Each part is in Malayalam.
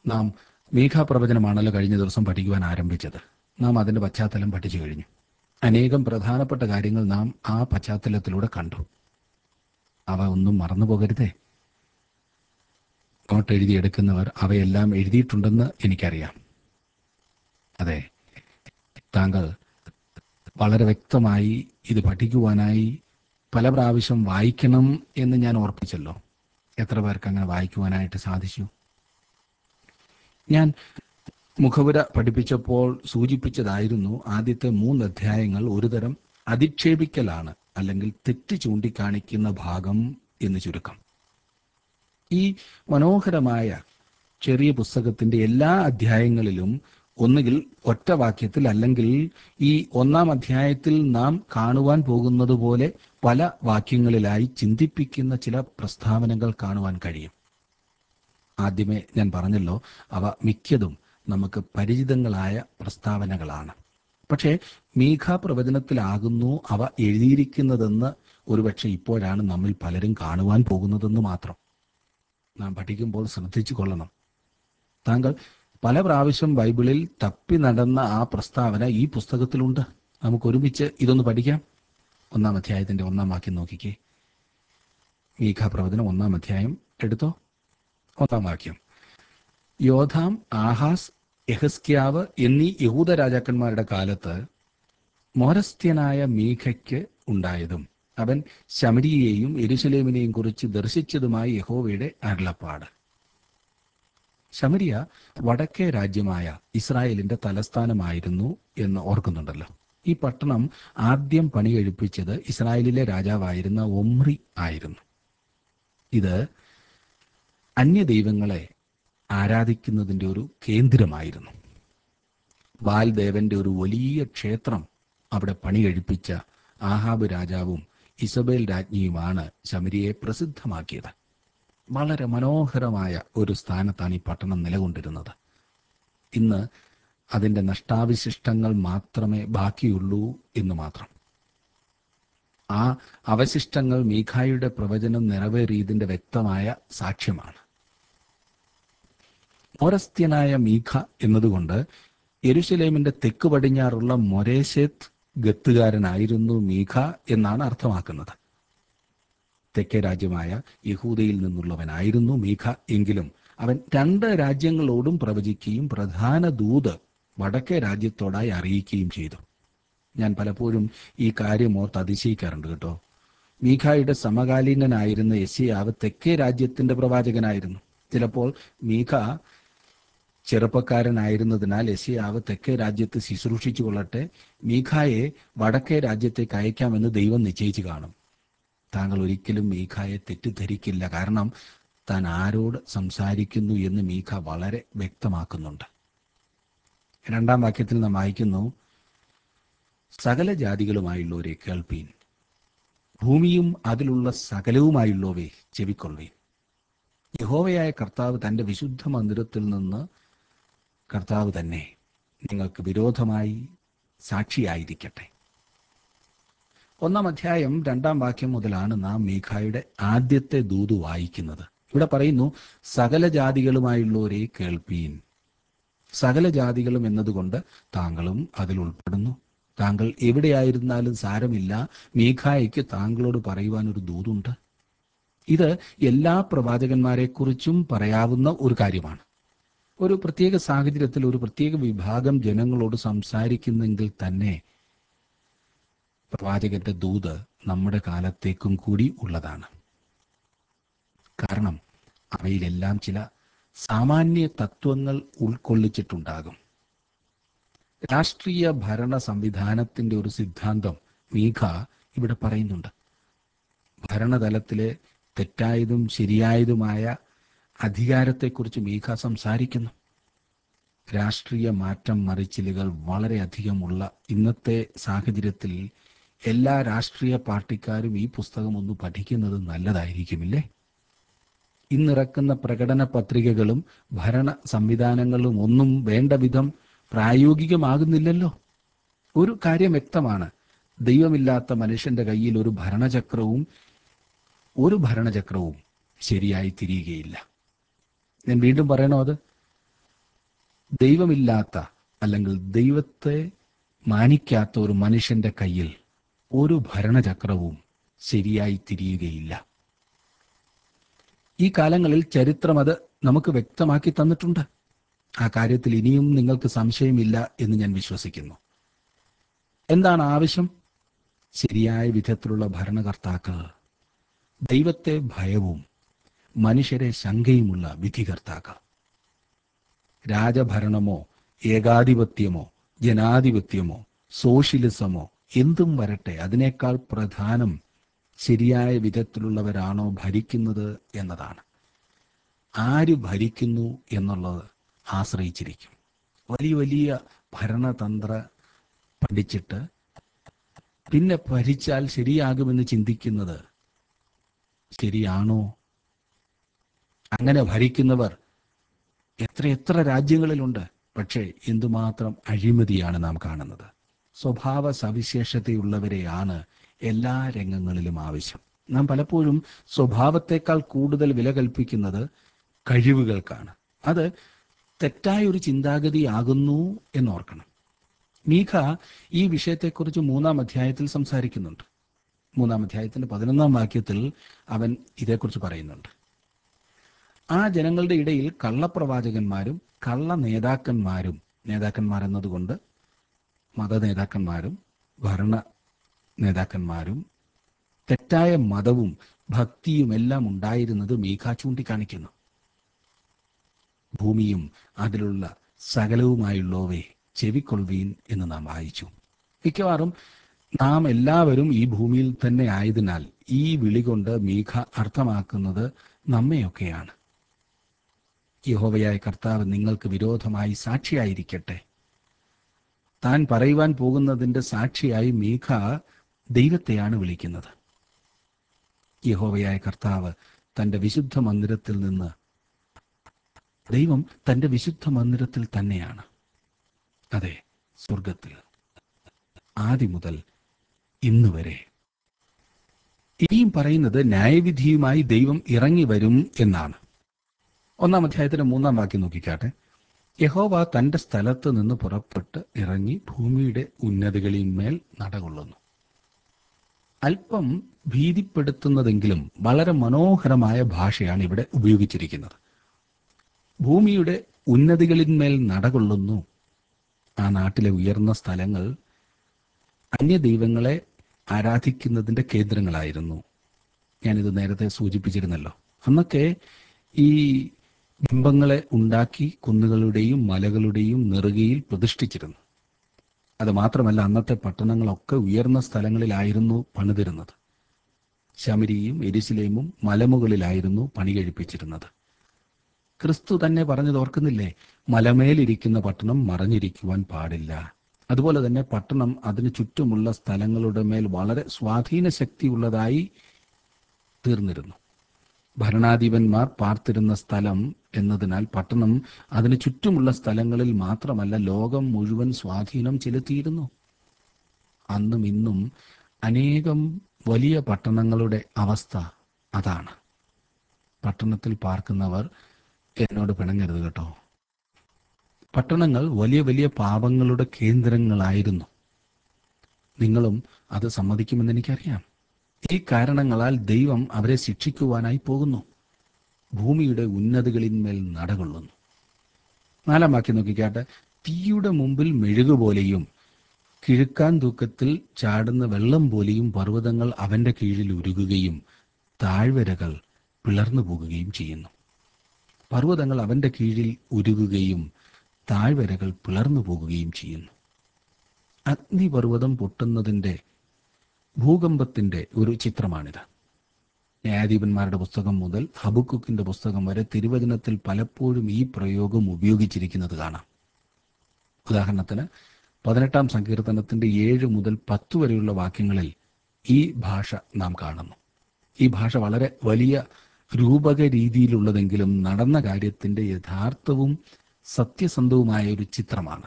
നാം മീഘാപ്രവചനമാണല്ലോ കഴിഞ്ഞ ദിവസം പഠിക്കുവാൻ ആരംഭിച്ചത് നാം അതിന്റെ പശ്ചാത്തലം പഠിച്ചു കഴിഞ്ഞു അനേകം പ്രധാനപ്പെട്ട കാര്യങ്ങൾ നാം ആ പശ്ചാത്തലത്തിലൂടെ കണ്ടു അവ ഒന്നും മറന്നു പോകരുതേ നോട്ട് എഴുതിയെടുക്കുന്നവർ അവയെല്ലാം എഴുതിയിട്ടുണ്ടെന്ന് എനിക്കറിയാം അതെ താങ്കൾ വളരെ വ്യക്തമായി ഇത് പഠിക്കുവാനായി പല പ്രാവശ്യം വായിക്കണം എന്ന് ഞാൻ ഓർപ്പിച്ചല്ലോ എത്ര പേർക്ക് അങ്ങനെ വായിക്കുവാനായിട്ട് സാധിച്ചു ഞാൻ മുഖവുര പഠിപ്പിച്ചപ്പോൾ സൂചിപ്പിച്ചതായിരുന്നു ആദ്യത്തെ മൂന്ന് അധ്യായങ്ങൾ ഒരുതരം അധിക്ഷേപിക്കലാണ് അല്ലെങ്കിൽ തെറ്റ് ചൂണ്ടിക്കാണിക്കുന്ന ഭാഗം എന്ന് ചുരുക്കം ഈ മനോഹരമായ ചെറിയ പുസ്തകത്തിന്റെ എല്ലാ അധ്യായങ്ങളിലും ഒന്നുകിൽ ഒറ്റ വാക്യത്തിൽ അല്ലെങ്കിൽ ഈ ഒന്നാം അധ്യായത്തിൽ നാം കാണുവാൻ പോകുന്നത് പോലെ പല വാക്യങ്ങളിലായി ചിന്തിപ്പിക്കുന്ന ചില പ്രസ്താവനകൾ കാണുവാൻ കഴിയും ആദ്യമേ ഞാൻ പറഞ്ഞല്ലോ അവ മിക്കതും നമുക്ക് പരിചിതങ്ങളായ പ്രസ്താവനകളാണ് പക്ഷേ മീഘ പ്രവചനത്തിലാകുന്നു അവ എഴുതിയിരിക്കുന്നതെന്ന് ഒരുപക്ഷെ ഇപ്പോഴാണ് നമ്മിൽ പലരും കാണുവാൻ പോകുന്നതെന്ന് മാത്രം നാം പഠിക്കുമ്പോൾ ശ്രദ്ധിച്ചു കൊള്ളണം താങ്കൾ പല പ്രാവശ്യം ബൈബിളിൽ തപ്പി നടന്ന ആ പ്രസ്താവന ഈ പുസ്തകത്തിലുണ്ട് നമുക്ക് ഒരുമിച്ച് ഇതൊന്ന് പഠിക്കാം ഒന്നാം അധ്യായത്തിന്റെ ഒന്നാം വാക്യം നോക്കിക്കേ മീഘ പ്രവചനം ഒന്നാം അധ്യായം എടുത്തോ ഒന്നാം വാക്യം യോധാം ആഹാസ് യഹസ്ക്യാവ് എന്നീ യഹൂദ രാജാക്കന്മാരുടെ കാലത്ത് മോരസ്ത്യനായ മീഖയ്ക്ക് ഉണ്ടായതും അവൻ ശമരിയെയും എരുസലേമിനെയും കുറിച്ച് ദർശിച്ചതുമായ യഹോവയുടെ അരുളപ്പാട് ശമരിയ വടക്കേ രാജ്യമായ ഇസ്രായേലിന്റെ തലസ്ഥാനമായിരുന്നു എന്ന് ഓർക്കുന്നുണ്ടല്ലോ ഈ പട്ടണം ആദ്യം പണി കഴിപ്പിച്ചത് ഇസ്രായേലിലെ രാജാവായിരുന്ന ഒമ്രി ആയിരുന്നു ഇത് അന്യദൈവങ്ങളെ ആരാധിക്കുന്നതിന്റെ ഒരു കേന്ദ്രമായിരുന്നു ബാൽ ദേവന്റെ ഒരു വലിയ ക്ഷേത്രം അവിടെ പണി കഴിപ്പിച്ച ആഹാബ് രാജാവും ഇസബേൽ രാജ്ഞിയുമാണ് ശമരിയെ പ്രസിദ്ധമാക്കിയത് വളരെ മനോഹരമായ ഒരു സ്ഥാനത്താണ് ഈ പട്ടണം നിലകൊണ്ടിരുന്നത് ഇന്ന് അതിന്റെ നഷ്ടാവിശിഷ്ടങ്ങൾ മാത്രമേ ബാക്കിയുള്ളൂ എന്ന് മാത്രം ആ അവശിഷ്ടങ്ങൾ മീഖായുടെ പ്രവചനം നിറവേറിയതിന്റെ വ്യക്തമായ സാക്ഷ്യമാണ് മോരസ്ത്യനായ മീഖ എന്നതുകൊണ്ട് യെരുശലേമിന്റെ തെക്ക് പടിഞ്ഞാറുള്ള മൊരേശേത്ത് ഗത്തുകാരനായിരുന്നു മീഖ എന്നാണ് അർത്ഥമാക്കുന്നത് തെക്കേ രാജ്യമായ യഹൂദയിൽ നിന്നുള്ളവനായിരുന്നു മീഖ എങ്കിലും അവൻ രണ്ട് രാജ്യങ്ങളോടും പ്രവചിക്കുകയും പ്രധാന ദൂത് വടക്കേ രാജ്യത്തോടായി അറിയിക്കുകയും ചെയ്തു ഞാൻ പലപ്പോഴും ഈ കാര്യം ഓർത്ത് അതിശയിക്കാറുണ്ട് കേട്ടോ മീഖായുടെ സമകാലീനനായിരുന്ന യശിയാവ് തെക്കേ രാജ്യത്തിന്റെ പ്രവാചകനായിരുന്നു ചിലപ്പോൾ മീഖ ചെറുപ്പക്കാരനായിരുന്നതിനാൽ യശിയാവ് തെക്കേ രാജ്യത്ത് ശുശ്രൂഷിച്ചു കൊള്ളട്ടെ മീഖായെ വടക്കേ രാജ്യത്തേക്ക് അയക്കാമെന്ന് ദൈവം നിശ്ചയിച്ചു കാണും താങ്കൾ ഒരിക്കലും മീഖായെ തെറ്റിദ്ധരിക്കില്ല കാരണം താൻ ആരോട് സംസാരിക്കുന്നു എന്ന് മീഖ വളരെ വ്യക്തമാക്കുന്നുണ്ട് രണ്ടാം വാക്യത്തിൽ നാം വായിക്കുന്നു സകല ജാതികളുമായുള്ളവരെ കേൾപ്പീൻ ഭൂമിയും അതിലുള്ള സകലവുമായുള്ളവേ ചെവിക്കൊള്ളുവീൻ യഹോവയായ കർത്താവ് തന്റെ വിശുദ്ധ മന്ദിരത്തിൽ നിന്ന് കർത്താവ് തന്നെ നിങ്ങൾക്ക് വിരോധമായി സാക്ഷിയായിരിക്കട്ടെ ഒന്നാം അധ്യായം രണ്ടാം വാക്യം മുതലാണ് നാം മീഖായുടെ ആദ്യത്തെ ദൂത് വായിക്കുന്നത് ഇവിടെ പറയുന്നു സകല ജാതികളുമായുള്ളവരെ കേൾപ്പീൻ സകല ജാതികളും എന്നതുകൊണ്ട് താങ്കളും അതിൽ ഉൾപ്പെടുന്നു താങ്കൾ എവിടെയായിരുന്നാലും സാരമില്ല മീഖായ്ക്ക് താങ്കളോട് പറയുവാൻ ഒരു ദൂതുണ്ട് ഇത് എല്ലാ പ്രവാചകന്മാരെക്കുറിച്ചും പറയാവുന്ന ഒരു കാര്യമാണ് ഒരു പ്രത്യേക സാഹചര്യത്തിൽ ഒരു പ്രത്യേക വിഭാഗം ജനങ്ങളോട് സംസാരിക്കുന്നെങ്കിൽ തന്നെ പ്രവാചകന്റെ ദൂത് നമ്മുടെ കാലത്തേക്കും കൂടി ഉള്ളതാണ് കാരണം അവയിലെല്ലാം ചില സാമാന്യ തത്വങ്ങൾ ഉൾക്കൊള്ളിച്ചിട്ടുണ്ടാകും രാഷ്ട്രീയ ഭരണ സംവിധാനത്തിന്റെ ഒരു സിദ്ധാന്തം മീഖ ഇവിടെ പറയുന്നുണ്ട് ഭരണതലത്തിലെ തെറ്റായതും ശരിയായതുമായ അധികാരത്തെക്കുറിച്ച് മീഖ സംസാരിക്കുന്നു രാഷ്ട്രീയ മാറ്റം മറിച്ചിലുകൾ വളരെയധികമുള്ള ഇന്നത്തെ സാഹചര്യത്തിൽ എല്ലാ രാഷ്ട്രീയ പാർട്ടിക്കാരും ഈ പുസ്തകം ഒന്ന് പഠിക്കുന്നത് നല്ലതായിരിക്കുമില്ലേ ഇന്നിറക്കുന്ന പ്രകടന പത്രികകളും ഭരണ സംവിധാനങ്ങളും ഒന്നും വേണ്ട വിധം പ്രായോഗികമാകുന്നില്ലല്ലോ ഒരു കാര്യം വ്യക്തമാണ് ദൈവമില്ലാത്ത മനുഷ്യന്റെ കയ്യിൽ ഒരു ഭരണചക്രവും ഒരു ഭരണചക്രവും ശരിയായി തിരിയുകയില്ല ഞാൻ വീണ്ടും പറയണോ അത് ദൈവമില്ലാത്ത അല്ലെങ്കിൽ ദൈവത്തെ മാനിക്കാത്ത ഒരു മനുഷ്യന്റെ കയ്യിൽ ഒരു ഭരണചക്രവും ശരിയായി തിരിയുകയില്ല ഈ കാലങ്ങളിൽ ചരിത്രം അത് നമുക്ക് വ്യക്തമാക്കി തന്നിട്ടുണ്ട് ആ കാര്യത്തിൽ ഇനിയും നിങ്ങൾക്ക് സംശയമില്ല എന്ന് ഞാൻ വിശ്വസിക്കുന്നു എന്താണ് ആവശ്യം ശരിയായ വിധത്തിലുള്ള ഭരണകർത്താക്കൾ ദൈവത്തെ ഭയവും മനുഷ്യരെ ശങ്കയുമുള്ള വിധികർത്താക്കൾ രാജഭരണമോ ഏകാധിപത്യമോ ജനാധിപത്യമോ സോഷ്യലിസമോ എന്തും വരട്ടെ അതിനേക്കാൾ പ്രധാനം ശരിയായ വിധത്തിലുള്ളവരാണോ ഭരിക്കുന്നത് എന്നതാണ് ആര് ഭരിക്കുന്നു എന്നുള്ളത് ആശ്രയിച്ചിരിക്കും വലിയ വലിയ ഭരണതന്ത്ര പഠിച്ചിട്ട് പിന്നെ ഭരിച്ചാൽ ശരിയാകുമെന്ന് ചിന്തിക്കുന്നത് ശരിയാണോ അങ്ങനെ ഭരിക്കുന്നവർ എത്രയെത്ര രാജ്യങ്ങളിലുണ്ട് പക്ഷേ എന്തുമാത്രം അഴിമതിയാണ് നാം കാണുന്നത് സ്വഭാവ സവിശേഷതയുള്ളവരെയാണ് എല്ലാ രംഗങ്ങളിലും ആവശ്യം നാം പലപ്പോഴും സ്വഭാവത്തെക്കാൾ കൂടുതൽ വില കൽപ്പിക്കുന്നത് കഴിവുകൾക്കാണ് അത് തെറ്റായ ഒരു ചിന്താഗതിയാകുന്നു എന്നോർക്കണം മീഖ ഈ വിഷയത്തെക്കുറിച്ച് മൂന്നാം അധ്യായത്തിൽ സംസാരിക്കുന്നുണ്ട് മൂന്നാം അധ്യായത്തിന്റെ പതിനൊന്നാം വാക്യത്തിൽ അവൻ ഇതേക്കുറിച്ച് പറയുന്നുണ്ട് ആ ജനങ്ങളുടെ ഇടയിൽ കള്ളപ്രവാചകന്മാരും കള്ള നേതാക്കന്മാരും നേതാക്കന്മാർ എന്നതുകൊണ്ട് മത നേതാക്കന്മാരും ഭരണ നേതാക്കന്മാരും തെറ്റായ മതവും ഭക്തിയും എല്ലാം ഉണ്ടായിരുന്നത് മീഖ ചൂണ്ടിക്കാണിക്കുന്നു ഭൂമിയും അതിലുള്ള സകലവുമായുള്ളവേ ചെവിക്കൊള്ളുവീൻ എന്ന് നാം വായിച്ചു മിക്കവാറും നാം എല്ലാവരും ഈ ഭൂമിയിൽ തന്നെ ആയതിനാൽ ഈ വിളി കൊണ്ട് മീഖ അർത്ഥമാക്കുന്നത് നമ്മയൊക്കെയാണ് യഹോവയായ കർത്താവ് നിങ്ങൾക്ക് വിരോധമായി സാക്ഷിയായിരിക്കട്ടെ താൻ പറയുവാൻ പോകുന്നതിന്റെ സാക്ഷിയായി മീഖ ദൈവത്തെയാണ് വിളിക്കുന്നത് യഹോവയായ കർത്താവ് തന്റെ വിശുദ്ധ മന്ദിരത്തിൽ നിന്ന് ദൈവം തന്റെ വിശുദ്ധ മന്ദിരത്തിൽ തന്നെയാണ് അതെ സ്വർഗത്തിൽ ആദ്യം മുതൽ ഇന്ന് വരെ ഇനിയും പറയുന്നത് ന്യായവിധിയുമായി ദൈവം ഇറങ്ങി വരും എന്നാണ് ഒന്നാം അധ്യായത്തിന്റെ മൂന്നാം വാക്യം നോക്കിക്കാട്ടെ യഹോവ തന്റെ സ്ഥലത്ത് നിന്ന് പുറപ്പെട്ട് ഇറങ്ങി ഭൂമിയുടെ ഉന്നതികളിന്മേൽ നടകൊള്ളുന്നു അല്പം ഭീതിപ്പെടുത്തുന്നതെങ്കിലും വളരെ മനോഹരമായ ഭാഷയാണ് ഇവിടെ ഉപയോഗിച്ചിരിക്കുന്നത് ഭൂമിയുടെ ഉന്നതികളിന്മേൽ നടകൊള്ളുന്നു ആ നാട്ടിലെ ഉയർന്ന സ്ഥലങ്ങൾ അന്യദൈവങ്ങളെ ആരാധിക്കുന്നതിന്റെ കേന്ദ്രങ്ങളായിരുന്നു ഞാനിത് നേരത്തെ സൂചിപ്പിച്ചിരുന്നല്ലോ അന്നൊക്കെ ഈ ബിംബങ്ങളെ ഉണ്ടാക്കി കുന്നുകളുടെയും മലകളുടെയും നെറുകയിൽ പ്രതിഷ്ഠിച്ചിരുന്നു അത് മാത്രമല്ല അന്നത്തെ പട്ടണങ്ങളൊക്കെ ഉയർന്ന സ്ഥലങ്ങളിലായിരുന്നു പണിതിരുന്നത് ശമരിയും എരിശിലേമും മലമുകളിലായിരുന്നു പണി കഴിപ്പിച്ചിരുന്നത് ക്രിസ്തു തന്നെ പറഞ്ഞത് ഓർക്കുന്നില്ലേ മലമേലിരിക്കുന്ന പട്ടണം മറഞ്ഞിരിക്കുവാൻ പാടില്ല അതുപോലെ തന്നെ പട്ടണം അതിന് ചുറ്റുമുള്ള സ്ഥലങ്ങളുടെ മേൽ വളരെ സ്വാധീന ശക്തിയുള്ളതായി തീർന്നിരുന്നു ഭരണാധിപന്മാർ പാർത്തിരുന്ന സ്ഥലം എന്നതിനാൽ പട്ടണം അതിന് ചുറ്റുമുള്ള സ്ഥലങ്ങളിൽ മാത്രമല്ല ലോകം മുഴുവൻ സ്വാധീനം ചെലുത്തിയിരുന്നു അന്നും ഇന്നും അനേകം വലിയ പട്ടണങ്ങളുടെ അവസ്ഥ അതാണ് പട്ടണത്തിൽ പാർക്കുന്നവർ എന്നോട് പിണങ്ങരുത് കേട്ടോ പട്ടണങ്ങൾ വലിയ വലിയ പാപങ്ങളുടെ കേന്ദ്രങ്ങളായിരുന്നു നിങ്ങളും അത് സമ്മതിക്കുമെന്ന് എനിക്കറിയാം ഈ കാരണങ്ങളാൽ ദൈവം അവരെ ശിക്ഷിക്കുവാനായി പോകുന്നു ഭൂമിയുടെ ഉന്നതികളിന്മേൽ നടകൊള്ളുന്നു നാലാം വാക്യം നോക്കിക്കാട്ടെ തീയുടെ മുമ്പിൽ മെഴുകുപോലെയും കിഴുക്കാൻ തൂക്കത്തിൽ ചാടുന്ന വെള്ളം പോലെയും പർവ്വതങ്ങൾ അവന്റെ കീഴിൽ ഉരുകുകയും താഴ്വരകൾ പിളർന്നു പോകുകയും ചെയ്യുന്നു പർവ്വതങ്ങൾ അവന്റെ കീഴിൽ ഉരുകുകയും താഴ്വരകൾ പിളർന്നു പോകുകയും ചെയ്യുന്നു അഗ്നിപർവ്വതം പൊട്ടുന്നതിൻ്റെ ഭൂകമ്പത്തിന്റെ ഒരു ചിത്രമാണിത് ന്യായാധിപന്മാരുടെ പുസ്തകം മുതൽ ഹബുക്കുക്കിന്റെ പുസ്തകം വരെ തിരുവചനത്തിൽ പലപ്പോഴും ഈ പ്രയോഗം ഉപയോഗിച്ചിരിക്കുന്നത് കാണാം ഉദാഹരണത്തിന് പതിനെട്ടാം സങ്കീർത്തനത്തിന്റെ ഏഴ് മുതൽ പത്ത് വരെയുള്ള വാക്യങ്ങളിൽ ഈ ഭാഷ നാം കാണുന്നു ഈ ഭാഷ വളരെ വലിയ രൂപക രീതിയിലുള്ളതെങ്കിലും നടന്ന കാര്യത്തിന്റെ യഥാർത്ഥവും സത്യസന്ധവുമായ ഒരു ചിത്രമാണ്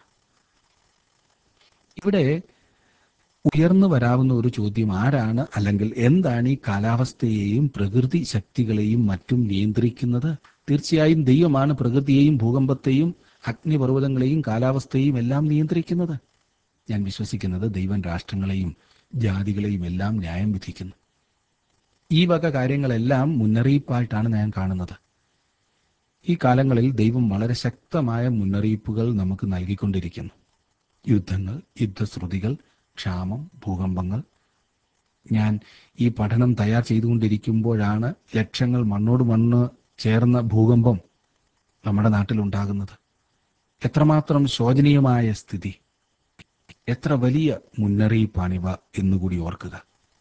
ഇവിടെ ഉയർന്നു വരാവുന്ന ഒരു ചോദ്യം ആരാണ് അല്ലെങ്കിൽ എന്താണ് ഈ കാലാവസ്ഥയെയും പ്രകൃതി ശക്തികളെയും മറ്റും നിയന്ത്രിക്കുന്നത് തീർച്ചയായും ദൈവമാണ് പ്രകൃതിയെയും ഭൂകമ്പത്തെയും അഗ്നിപർവ്വതങ്ങളെയും കാലാവസ്ഥയെയും എല്ലാം നിയന്ത്രിക്കുന്നത് ഞാൻ വിശ്വസിക്കുന്നത് ദൈവം രാഷ്ട്രങ്ങളെയും ജാതികളെയും എല്ലാം ന്യായം വിധിക്കുന്നു ഈ വക കാര്യങ്ങളെല്ലാം മുന്നറിയിപ്പായിട്ടാണ് ഞാൻ കാണുന്നത് ഈ കാലങ്ങളിൽ ദൈവം വളരെ ശക്തമായ മുന്നറിയിപ്പുകൾ നമുക്ക് നൽകിക്കൊണ്ടിരിക്കുന്നു യുദ്ധങ്ങൾ യുദ്ധശ്രുതികൾ ക്ഷാമം ഭൂകമ്പങ്ങൾ ഞാൻ ഈ പഠനം തയ്യാർ ചെയ്തുകൊണ്ടിരിക്കുമ്പോഴാണ് ലക്ഷങ്ങൾ മണ്ണോട് മണ്ണ് ചേർന്ന ഭൂകമ്പം നമ്മുടെ നാട്ടിലുണ്ടാകുന്നത് എത്രമാത്രം ശോചനീയമായ സ്ഥിതി എത്ര വലിയ മുന്നറിയിപ്പാണിവ എന്നുകൂടി ഓർക്കുക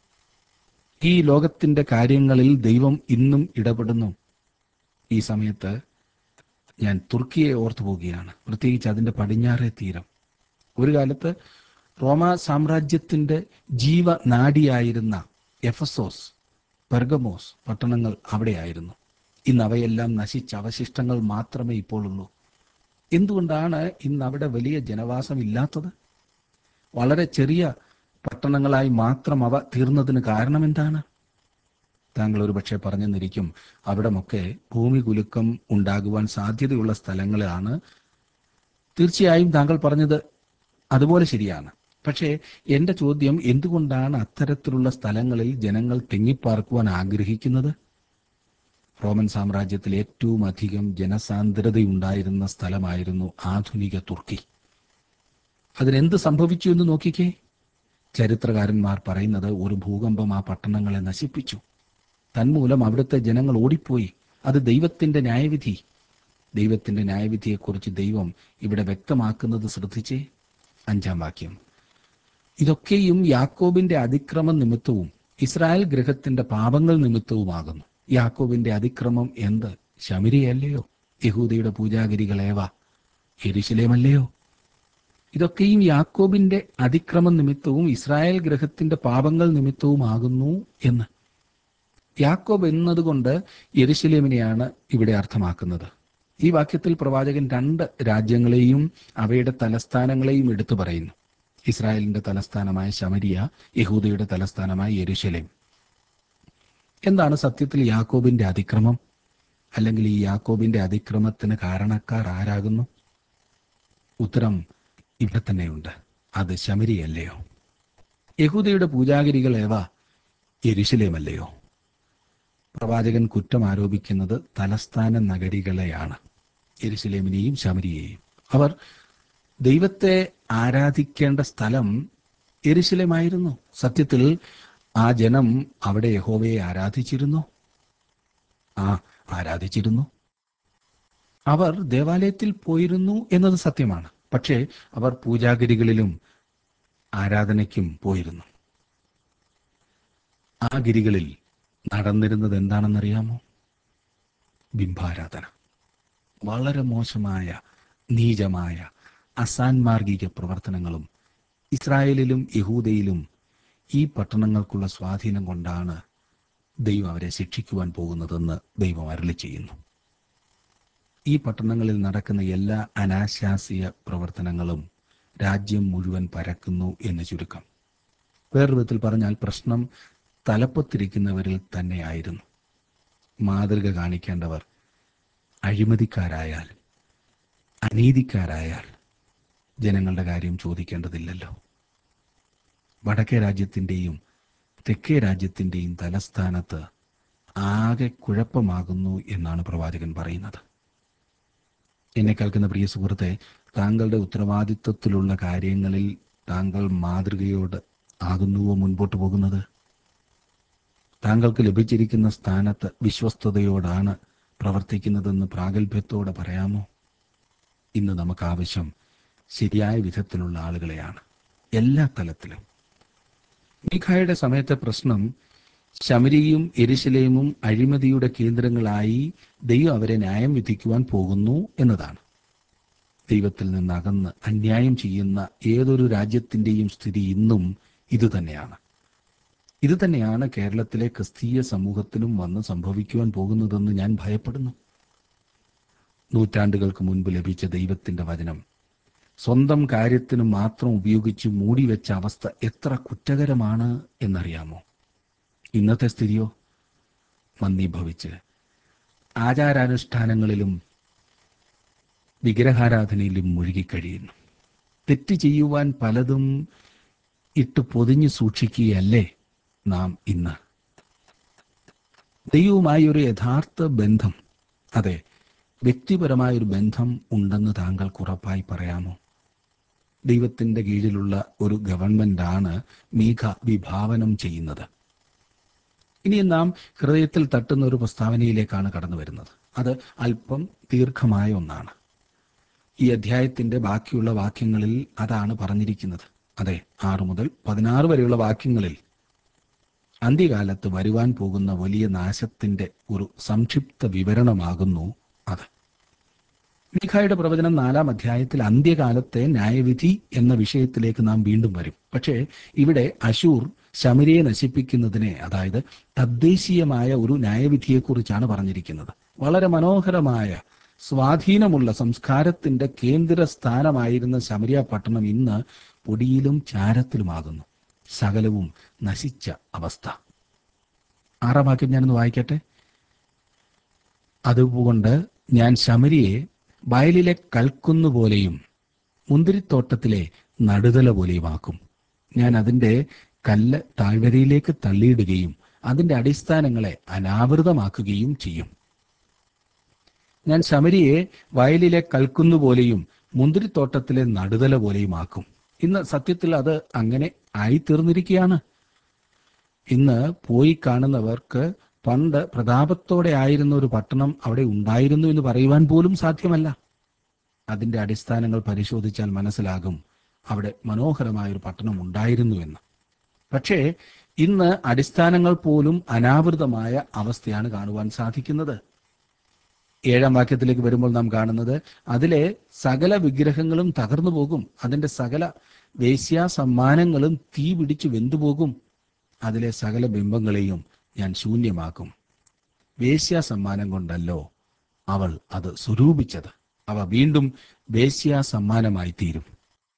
ഈ ലോകത്തിന്റെ കാര്യങ്ങളിൽ ദൈവം ഇന്നും ഇടപെടുന്നു ഈ സമയത്ത് ഞാൻ തുർക്കിയെ ഓർത്തു പോവുകയാണ് പ്രത്യേകിച്ച് അതിന്റെ പടിഞ്ഞാറേ തീരം ഒരു കാലത്ത് റോമ സാമ്രാജ്യത്തിന്റെ ജീവനാഡിയായിരുന്ന എഫസോസ് പെർഗമോസ് പട്ടണങ്ങൾ അവിടെയായിരുന്നു ഇന്ന് അവയെല്ലാം നശിച്ച അവശിഷ്ടങ്ങൾ മാത്രമേ ഇപ്പോൾ ഉള്ളൂ എന്തുകൊണ്ടാണ് ഇന്ന് അവിടെ വലിയ ജനവാസം ഇല്ലാത്തത് വളരെ ചെറിയ പട്ടണങ്ങളായി മാത്രം അവ തീർന്നതിന് കാരണം എന്താണ് താങ്കൾ ഒരു പക്ഷേ പറഞ്ഞെന്നിരിക്കും അവിടമൊക്കെ ഭൂമി കുലുക്കം ഉണ്ടാകുവാൻ സാധ്യതയുള്ള സ്ഥലങ്ങളാണ് തീർച്ചയായും താങ്കൾ പറഞ്ഞത് അതുപോലെ ശരിയാണ് പക്ഷേ എന്റെ ചോദ്യം എന്തുകൊണ്ടാണ് അത്തരത്തിലുള്ള സ്ഥലങ്ങളിൽ ജനങ്ങൾ തെങ്ങിപ്പാർക്കുവാൻ ആഗ്രഹിക്കുന്നത് റോമൻ സാമ്രാജ്യത്തിൽ ഏറ്റവും അധികം ജനസാന്ദ്രതയുണ്ടായിരുന്ന സ്ഥലമായിരുന്നു ആധുനിക തുർക്കി അതിനെന്ത് സംഭവിച്ചു എന്ന് നോക്കിക്കേ ചരിത്രകാരന്മാർ പറയുന്നത് ഒരു ഭൂകമ്പം ആ പട്ടണങ്ങളെ നശിപ്പിച്ചു തന്മൂലം അവിടുത്തെ ജനങ്ങൾ ഓടിപ്പോയി അത് ദൈവത്തിന്റെ ന്യായവിധി ദൈവത്തിന്റെ ന്യായവിധിയെക്കുറിച്ച് ദൈവം ഇവിടെ വ്യക്തമാക്കുന്നത് ശ്രദ്ധിച്ചേ അഞ്ചാം വാക്യം ഇതൊക്കെയും യാക്കോബിന്റെ അതിക്രമം നിമിത്തവും ഇസ്രായേൽ ഗൃഹത്തിന്റെ പാപങ്ങൾ നിമിത്തവുമാകുന്നു യാക്കോബിന്റെ അതിക്രമം എന്ത് ശമരിയല്ലയോ യഹൂദയുടെ പൂജാഗിരികളേവ എരിശിലേമല്ലയോ ഇതൊക്കെയും യാക്കോബിന്റെ അതിക്രമം നിമിത്തവും ഇസ്രായേൽ ഗ്രഹത്തിന്റെ പാപങ്ങൾ നിമിത്തവുമാകുന്നു എന്ന് യാക്കോബ് എന്നതുകൊണ്ട് യെരുശലേമിനെയാണ് ഇവിടെ അർത്ഥമാക്കുന്നത് ഈ വാക്യത്തിൽ പ്രവാചകൻ രണ്ട് രാജ്യങ്ങളെയും അവയുടെ തലസ്ഥാനങ്ങളെയും എടുത്തു പറയുന്നു ഇസ്രായേലിന്റെ തലസ്ഥാനമായ ശമരിയ യഹൂദയുടെ തലസ്ഥാനമായ യെരുശലേം എന്താണ് സത്യത്തിൽ യാക്കോബിന്റെ അതിക്രമം അല്ലെങ്കിൽ ഈ യാക്കോബിന്റെ അതിക്രമത്തിന് കാരണക്കാർ ആരാകുന്നു ഉത്തരം ഇവിടെ തന്നെയുണ്ട് അത് ശമരിയല്ലയോ യഹൂദയുടെ പൂജാഗിരികൾ ഏവ യെരുശലേമല്ലയോ പ്രവാചകൻ കുറ്റം ആരോപിക്കുന്നത് തലസ്ഥാന നഗരികളെയാണ് യെരുശലേമിനെയും ശമരിയെയും അവർ ദൈവത്തെ ആരാധിക്കേണ്ട സ്ഥലം യെരുശലേമായിരുന്നു സത്യത്തിൽ ആ ജനം അവിടെ യഹോവയെ ആരാധിച്ചിരുന്നു ആ ആരാധിച്ചിരുന്നു അവർ ദേവാലയത്തിൽ പോയിരുന്നു എന്നത് സത്യമാണ് പക്ഷേ അവർ പൂജാഗിരികളിലും ആരാധനയ്ക്കും പോയിരുന്നു ആ ഗിരികളിൽ നടന്നിരുന്നത് എന്താണെന്നറിയാമോ ബിംബാരാധന വളരെ മോശമായ നീചമായ അസാൻമാർഗിക പ്രവർത്തനങ്ങളും ഇസ്രായേലിലും യഹൂദയിലും ഈ പട്ടണങ്ങൾക്കുള്ള സ്വാധീനം കൊണ്ടാണ് ദൈവം അവരെ ശിക്ഷിക്കുവാൻ പോകുന്നതെന്ന് ദൈവം അരളി ചെയ്യുന്നു ഈ പട്ടണങ്ങളിൽ നടക്കുന്ന എല്ലാ അനാശാസ്യ പ്രവർത്തനങ്ങളും രാജ്യം മുഴുവൻ പരക്കുന്നു എന്ന് ചുരുക്കം വേറൊരു വിധത്തിൽ പറഞ്ഞാൽ പ്രശ്നം തലപ്പത്തിരിക്കുന്നവരിൽ തന്നെയായിരുന്നു മാതൃക കാണിക്കേണ്ടവർ അഴിമതിക്കാരായാൽ അനീതിക്കാരായാൽ ജനങ്ങളുടെ കാര്യം ചോദിക്കേണ്ടതില്ലല്ലോ വടക്കേ രാജ്യത്തിൻ്റെയും തെക്കേ രാജ്യത്തിൻ്റെയും തലസ്ഥാനത്ത് ആകെ കുഴപ്പമാകുന്നു എന്നാണ് പ്രവാചകൻ പറയുന്നത് എന്നെ കേൾക്കുന്ന പ്രിയ സുഹൃത്തെ താങ്കളുടെ ഉത്തരവാദിത്വത്തിലുള്ള കാര്യങ്ങളിൽ താങ്കൾ മാതൃകയോട് ആകുന്നുവോ മുൻപോട്ട് പോകുന്നത് താങ്കൾക്ക് ലഭിച്ചിരിക്കുന്ന സ്ഥാനത്ത് വിശ്വസ്തയോടാണ് പ്രവർത്തിക്കുന്നതെന്ന് പ്രാഗൽഭ്യത്തോടെ പറയാമോ ഇന്ന് നമുക്ക് ആവശ്യം ശരിയായ വിധത്തിലുള്ള ആളുകളെയാണ് എല്ലാ തലത്തിലും മീഖായുടെ സമയത്തെ പ്രശ്നം ശമരിയും എരിശിലേമും അഴിമതിയുടെ കേന്ദ്രങ്ങളായി ദൈവം അവരെ ന്യായം വിധിക്കുവാൻ പോകുന്നു എന്നതാണ് ദൈവത്തിൽ നിന്ന് അകന്ന് അന്യായം ചെയ്യുന്ന ഏതൊരു രാജ്യത്തിന്റെയും സ്ഥിതി ഇന്നും ഇതുതന്നെയാണ് ഇത് തന്നെയാണ് കേരളത്തിലെ ക്രിസ്തീയ സമൂഹത്തിലും വന്ന് സംഭവിക്കുവാൻ പോകുന്നതെന്ന് ഞാൻ ഭയപ്പെടുന്നു നൂറ്റാണ്ടുകൾക്ക് മുൻപ് ലഭിച്ച ദൈവത്തിന്റെ വചനം സ്വന്തം കാര്യത്തിന് മാത്രം ഉപയോഗിച്ച് മൂടിവെച്ച അവസ്ഥ എത്ര കുറ്റകരമാണ് എന്നറിയാമോ ഇന്നത്തെ സ്ഥിതിയോ മന്ദീഭവിച്ച് ആചാരാനുഷ്ഠാനങ്ങളിലും വിഗ്രഹാരാധനയിലും മുഴുകിക്കഴിയുന്നു തെറ്റ് ചെയ്യുവാൻ പലതും ഇട്ട് പൊതിഞ്ഞു സൂക്ഷിക്കുകയല്ലേ നാം ഇന്ന് ദൈവവുമായി ഒരു യഥാർത്ഥ ബന്ധം അതെ വ്യക്തിപരമായ ഒരു ബന്ധം ഉണ്ടെന്ന് താങ്കൾക്ക് ഉറപ്പായി പറയാമോ ദൈവത്തിന്റെ കീഴിലുള്ള ഒരു ഗവൺമെന്റാണ് മീഖ വിഭാവനം ചെയ്യുന്നത് ഇനി നാം ഹൃദയത്തിൽ തട്ടുന്ന ഒരു പ്രസ്താവനയിലേക്കാണ് കടന്നു വരുന്നത് അത് അല്പം ദീർഘമായ ഒന്നാണ് ഈ അധ്യായത്തിന്റെ ബാക്കിയുള്ള വാക്യങ്ങളിൽ അതാണ് പറഞ്ഞിരിക്കുന്നത് അതെ ആറ് മുതൽ പതിനാറ് വരെയുള്ള വാക്യങ്ങളിൽ അന്ത്യകാലത്ത് വരുവാൻ പോകുന്ന വലിയ നാശത്തിന്റെ ഒരു സംക്ഷിപ്ത വിവരണമാകുന്നു അത് മീഖായുടെ പ്രവചനം നാലാം അധ്യായത്തിൽ അന്ത്യകാലത്തെ ന്യായവിധി എന്ന വിഷയത്തിലേക്ക് നാം വീണ്ടും വരും പക്ഷേ ഇവിടെ അശൂർ ശമരിയെ നശിപ്പിക്കുന്നതിനെ അതായത് തദ്ദേശീയമായ ഒരു ന്യായവിധിയെക്കുറിച്ചാണ് പറഞ്ഞിരിക്കുന്നത് വളരെ മനോഹരമായ സ്വാധീനമുള്ള സംസ്കാരത്തിന്റെ കേന്ദ്ര സ്ഥാനമായിരുന്ന ശമരിയ പട്ടണം ഇന്ന് പൊടിയിലും ചാരത്തിലുമാകുന്നു സകലവും നശിച്ച അവസ്ഥ ആറാം വാക്യം ഞാനൊന്ന് വായിക്കട്ടെ അതുകൊണ്ട് ഞാൻ ശമരിയെ വയലിലെ കൽക്കുന്നു പോലെയും മുന്തിരിത്തോട്ടത്തിലെ നടുതല പോലെയുമാക്കും ഞാൻ അതിന്റെ കല്ല് താഴ്വരയിലേക്ക് തള്ളിയിടുകയും അതിന്റെ അടിസ്ഥാനങ്ങളെ അനാവൃതമാക്കുകയും ചെയ്യും ഞാൻ ശമരിയെ വയലിലെ കൽക്കുന്നു പോലെയും മുന്തിരിത്തോട്ടത്തിലെ നടുതല പോലെയുമാക്കും ഇന്ന് സത്യത്തിൽ അത് അങ്ങനെ ആയിത്തീർന്നിരിക്കുകയാണ് ഇന്ന് പോയി കാണുന്നവർക്ക് പണ്ട് പ്രതാപത്തോടെ ആയിരുന്ന ഒരു പട്ടണം അവിടെ ഉണ്ടായിരുന്നു എന്ന് പറയുവാൻ പോലും സാധ്യമല്ല അതിന്റെ അടിസ്ഥാനങ്ങൾ പരിശോധിച്ചാൽ മനസ്സിലാകും അവിടെ മനോഹരമായ ഒരു പട്ടണം ഉണ്ടായിരുന്നു എന്ന് പക്ഷേ ഇന്ന് അടിസ്ഥാനങ്ങൾ പോലും അനാവൃതമായ അവസ്ഥയാണ് കാണുവാൻ സാധിക്കുന്നത് ഏഴാം വാക്യത്തിലേക്ക് വരുമ്പോൾ നാം കാണുന്നത് അതിലെ സകല വിഗ്രഹങ്ങളും തകർന്നു പോകും അതിന്റെ സകല വേശ്യാ സമ്മാനങ്ങളും തീ പിടിച്ചു വെന്തുപോകും അതിലെ സകല ബിംബങ്ങളെയും ഞാൻ ശൂന്യമാക്കും വേശ്യാ സമ്മാനം കൊണ്ടല്ലോ അവൾ അത് സ്വരൂപിച്ചത് അവ വീണ്ടും വേശ്യാ സമ്മാനമായി തീരും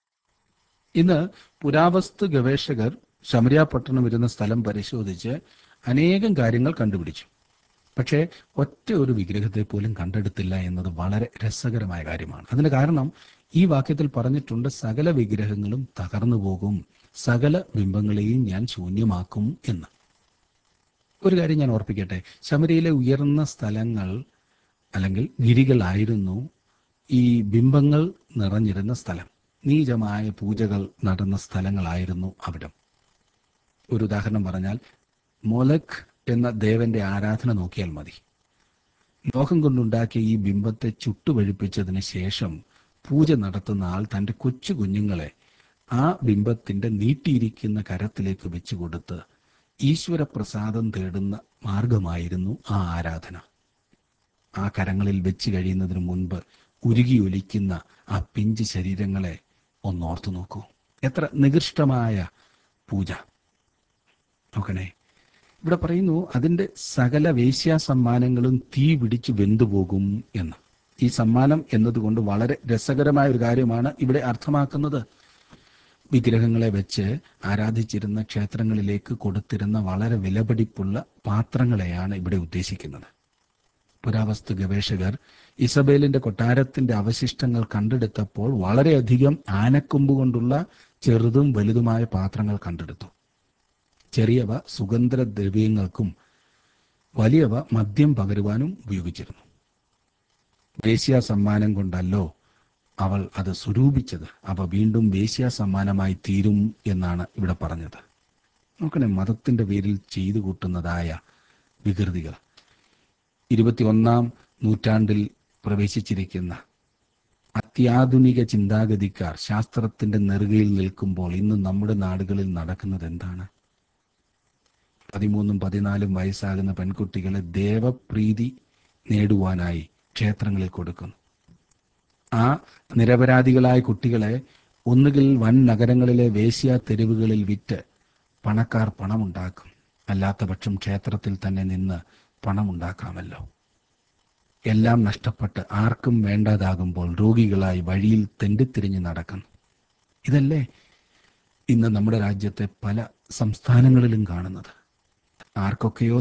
ഇന്ന് പുരാവസ്തു ഗവേഷകർ ശമരിയാപട്ടണം ഇരുന്ന സ്ഥലം പരിശോധിച്ച് അനേകം കാര്യങ്ങൾ കണ്ടുപിടിച്ചു പക്ഷേ ഒറ്റ ഒരു വിഗ്രഹത്തെ പോലും കണ്ടെടുത്തില്ല എന്നത് വളരെ രസകരമായ കാര്യമാണ് അതിന് കാരണം ഈ വാക്യത്തിൽ പറഞ്ഞിട്ടുണ്ട് സകല വിഗ്രഹങ്ങളും തകർന്നു പോകും സകല ബിംബങ്ങളെയും ഞാൻ ശൂന്യമാക്കും എന്ന് ഒരു കാര്യം ഞാൻ ഓർപ്പിക്കട്ടെ ശമരിയിലെ ഉയർന്ന സ്ഥലങ്ങൾ അല്ലെങ്കിൽ ഗിരികളായിരുന്നു ഈ ബിംബങ്ങൾ നിറഞ്ഞിരുന്ന സ്ഥലം നീചമായ പൂജകൾ നടന്ന സ്ഥലങ്ങളായിരുന്നു അവിടം ഒരു ഉദാഹരണം പറഞ്ഞാൽ മൊലഖ് എന്ന ദേവന്റെ ആരാധന നോക്കിയാൽ മതി ലോഹം കൊണ്ടുണ്ടാക്കിയ ഈ ബിംബത്തെ ചുട്ടുപഴിപ്പിച്ചതിന് ശേഷം പൂജ നടത്തുന്ന ആൾ തന്റെ കൊച്ചു കുഞ്ഞുങ്ങളെ ആ ബിംബത്തിന്റെ നീട്ടിയിരിക്കുന്ന കരത്തിലേക്ക് വെച്ചു കൊടുത്ത് ഈശ്വര പ്രസാദം തേടുന്ന മാർഗമായിരുന്നു ആ ആരാധന ആ കരങ്ങളിൽ വെച്ച് കഴിയുന്നതിന് മുൻപ് ഉരുകിയൊലിക്കുന്ന ആ പിഞ്ച് ശരീരങ്ങളെ ഒന്നോർത്തു നോക്കൂ എത്ര നികൃഷ്ടമായ പൂജ നോക്കണേ ഇവിടെ പറയുന്നു അതിന്റെ സകല വേശ്യാ സമ്മാനങ്ങളും തീ പിടിച്ചു വെന്തുപോകും എന്ന് ഈ സമ്മാനം എന്നതുകൊണ്ട് വളരെ രസകരമായ ഒരു കാര്യമാണ് ഇവിടെ അർത്ഥമാക്കുന്നത് വിഗ്രഹങ്ങളെ വെച്ച് ആരാധിച്ചിരുന്ന ക്ഷേത്രങ്ങളിലേക്ക് കൊടുത്തിരുന്ന വളരെ വിലപിടിപ്പുള്ള പാത്രങ്ങളെയാണ് ഇവിടെ ഉദ്ദേശിക്കുന്നത് പുരാവസ്തു ഗവേഷകർ ഇസബേലിന്റെ കൊട്ടാരത്തിന്റെ അവശിഷ്ടങ്ങൾ കണ്ടെടുത്തപ്പോൾ വളരെയധികം ആനക്കൊമ്പ് കൊണ്ടുള്ള ചെറുതും വലുതുമായ പാത്രങ്ങൾ കണ്ടെടുത്തു ചെറിയവ സുഗന്ധദ്രവ്യങ്ങൾക്കും വലിയവ മദ്യം പകരുവാനും ഉപയോഗിച്ചിരുന്നു വേശ്യാ സമ്മാനം കൊണ്ടല്ലോ അവൾ അത് സ്വരൂപിച്ചത് അവ വീണ്ടും വേശ്യാ സമ്മാനമായി തീരും എന്നാണ് ഇവിടെ പറഞ്ഞത് നോക്കണേ മതത്തിന്റെ പേരിൽ ചെയ്തു കൂട്ടുന്നതായ വികൃതികൾ ഇരുപത്തിയൊന്നാം നൂറ്റാണ്ടിൽ പ്രവേശിച്ചിരിക്കുന്ന അത്യാധുനിക ചിന്താഗതിക്കാർ ശാസ്ത്രത്തിന്റെ നെറുകയിൽ നിൽക്കുമ്പോൾ ഇന്ന് നമ്മുടെ നാടുകളിൽ നടക്കുന്നത് എന്താണ് പതിമൂന്നും പതിനാലും വയസ്സാകുന്ന പെൺകുട്ടികളെ ദേവപ്രീതി നേടുവാനായി ക്ഷേത്രങ്ങളിൽ കൊടുക്കുന്നു ആ നിരപരാധികളായ കുട്ടികളെ ഒന്നുകിൽ വൻ നഗരങ്ങളിലെ വേശ്യാ തെരുവുകളിൽ വിറ്റ് പണക്കാർ പണമുണ്ടാക്കും അല്ലാത്ത പക്ഷം ക്ഷേത്രത്തിൽ തന്നെ നിന്ന് പണമുണ്ടാക്കാമല്ലോ എല്ലാം നഷ്ടപ്പെട്ട് ആർക്കും വേണ്ടാതാകുമ്പോൾ രോഗികളായി വഴിയിൽ തെണ്ടിത്തിരിഞ്ഞ് നടക്കുന്നു ഇതല്ലേ ഇന്ന് നമ്മുടെ രാജ്യത്തെ പല സംസ്ഥാനങ്ങളിലും കാണുന്നത് ആർക്കൊക്കെയോ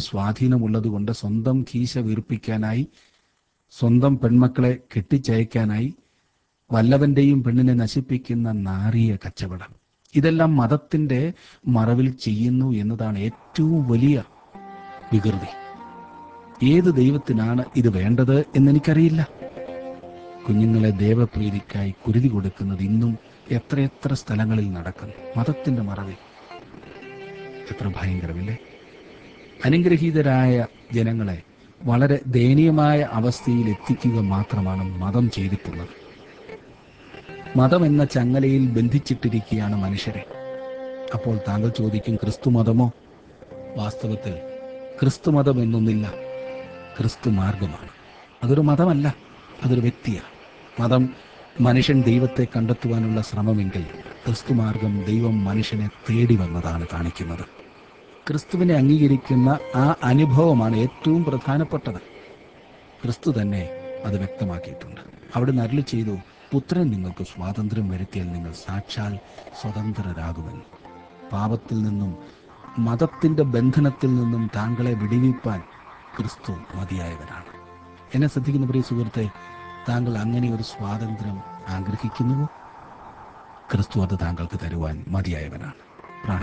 സ്വാധീനമുള്ളത് കൊണ്ട് സ്വന്തം കീശ വീർപ്പിക്കാനായി സ്വന്തം പെൺമക്കളെ കെട്ടിച്ചയക്കാനായി വല്ലവന്റെയും പെണ്ണിനെ നശിപ്പിക്കുന്ന നാറിയ കച്ചവടം ഇതെല്ലാം മതത്തിന്റെ മറവിൽ ചെയ്യുന്നു എന്നതാണ് ഏറ്റവും വലിയ വികൃതി ഏത് ദൈവത്തിനാണ് ഇത് വേണ്ടത് എന്നെനിക്കറിയില്ല കുഞ്ഞുങ്ങളെ ദേവപ്രീതിക്കായി കുരുതി കൊടുക്കുന്നത് ഇന്നും എത്രയെത്ര സ്ഥലങ്ങളിൽ നടക്കുന്നു മതത്തിന്റെ മറവിൽ എത്ര ഭയങ്കരമില്ലേ അനുഗ്രഹീതരായ ജനങ്ങളെ വളരെ ദയനീയമായ അവസ്ഥയിൽ എത്തിക്കുക മാത്രമാണ് മതം ചെയ്തിട്ടുള്ളത് മതം എന്ന ചങ്ങലയിൽ ബന്ധിച്ചിട്ടിരിക്കുകയാണ് മനുഷ്യരെ അപ്പോൾ താങ്കൾ ചോദിക്കും ക്രിസ്തു മതമോ വാസ്തവത്തിൽ ക്രിസ്തു മതം എന്നൊന്നില്ല ക്രിസ്തു മാർഗമാണ് അതൊരു മതമല്ല അതൊരു വ്യക്തിയാണ് മതം മനുഷ്യൻ ദൈവത്തെ കണ്ടെത്തുവാനുള്ള ശ്രമമെങ്കിൽ ക്രിസ്തു മാർഗം ദൈവം മനുഷ്യനെ തേടി വന്നതാണ് കാണിക്കുന്നത് ക്രിസ്തുവിനെ അംഗീകരിക്കുന്ന ആ അനുഭവമാണ് ഏറ്റവും പ്രധാനപ്പെട്ടത് ക്രിസ്തു തന്നെ അത് വ്യക്തമാക്കിയിട്ടുണ്ട് അവിടെ നരളി ചെയ്തു പുത്രൻ നിങ്ങൾക്ക് സ്വാതന്ത്ര്യം വരുത്തിയാൽ നിങ്ങൾ സാക്ഷാൽ സ്വതന്ത്രരാകുമെന്ന് പാപത്തിൽ നിന്നും മതത്തിന്റെ ബന്ധനത്തിൽ നിന്നും താങ്കളെ വിടിവിപ്പാൻ ക്രിസ്തു മതിയായവനാണ് എന്നെ ശ്രദ്ധിക്കുന്ന പ്രിയ സുഹൃത്തെ താങ്കൾ അങ്ങനെ ഒരു സ്വാതന്ത്ര്യം ആഗ്രഹിക്കുന്നുവോ ക്രിസ്തു അത് താങ്കൾക്ക് തരുവാൻ മതിയായവനാണ്